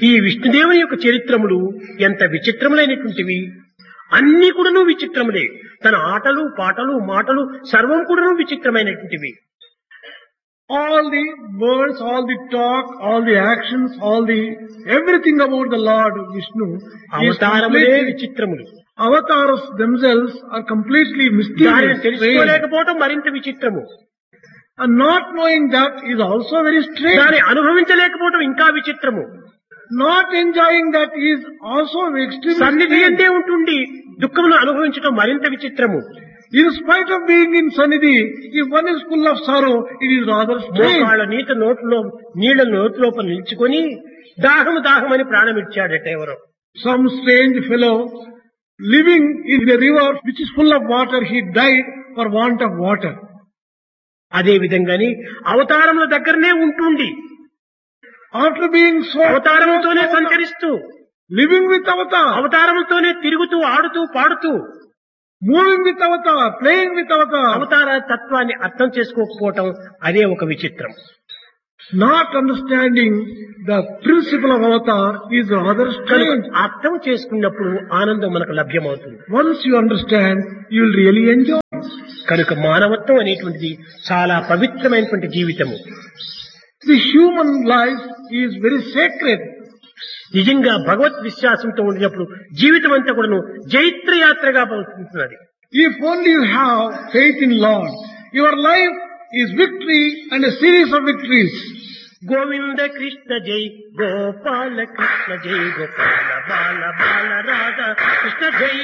ఈ విష్ణుదేవుని యొక్క చరిత్రములు ఎంత విచిత్రములైనటువంటివి అన్ని కూడాను విచిత్రములే తన ఆటలు పాటలు మాటలు సర్వం కూడాను విచిత్రమైనటువంటివి All the words, all the talk, all the actions, all the everything about the Lord Vishnu is అవతారములే completely, విచిత్రములు avatars themselves are completely దానిని mysterious. strange. తెలుసుకోలేకపోవటం మరింత విచిత్రము And not knowing that is also very strange. దాన్ని అనుభవించలేకపోవటం ఇంకా విచిత్రము Not enjoying that is also extremely సన్నిధి strange. అంటే ఉంటుండి దుఃఖమును అనుభవించడం మరింత విచిత్రము In spite of being in Sannidhi, if one is full of sorrow, it is rather strange. మోకాళ్ళ నీట నోట్లో నీళ్ళ నోటి లోపల నిల్చుకొని దాహము దాహమని ప్రాణమిచ్చాడట ఎవరో Some strange fellow living in the river which is full of water, he died for want of water. అదే విధంగాని అవతారముల దగ్గరనే ఉంటుండి After being so అవతారముతోనే సంచరిస్తూ living with avatar, అవతారముతోనే తిరుగుతూ ఆడుతూ పాడుతూ moving with avatar, playing with avatar, అవతార తత్వాన్ని అర్థం చేసుకోకపోవటం అదే ఒక విచిత్రం not understanding the principle of avatar is rather కనుక strange. అర్థం చేసుకున్నప్పుడు ఆనందం మనకు లభ్యమవుతుంది Once you understand, you will really enjoy. కనుక మానవత్వం అనేటువంటిది చాలా పవిత్రమైనటువంటి జీవితము The human life is very sacred. నిజంగా భగవత్ విశ్వాసంతో ఉండినప్పుడు జీవితం అంతా కూడాను జైత్ర యాత్రగా ఉంటున్నది If only you have faith in Lord, your life is victory and a series of victories. Govinda Krishna జై గోపాల కృష్ణ జై గోపాల బాల బాల రాధా కృష్ణ జై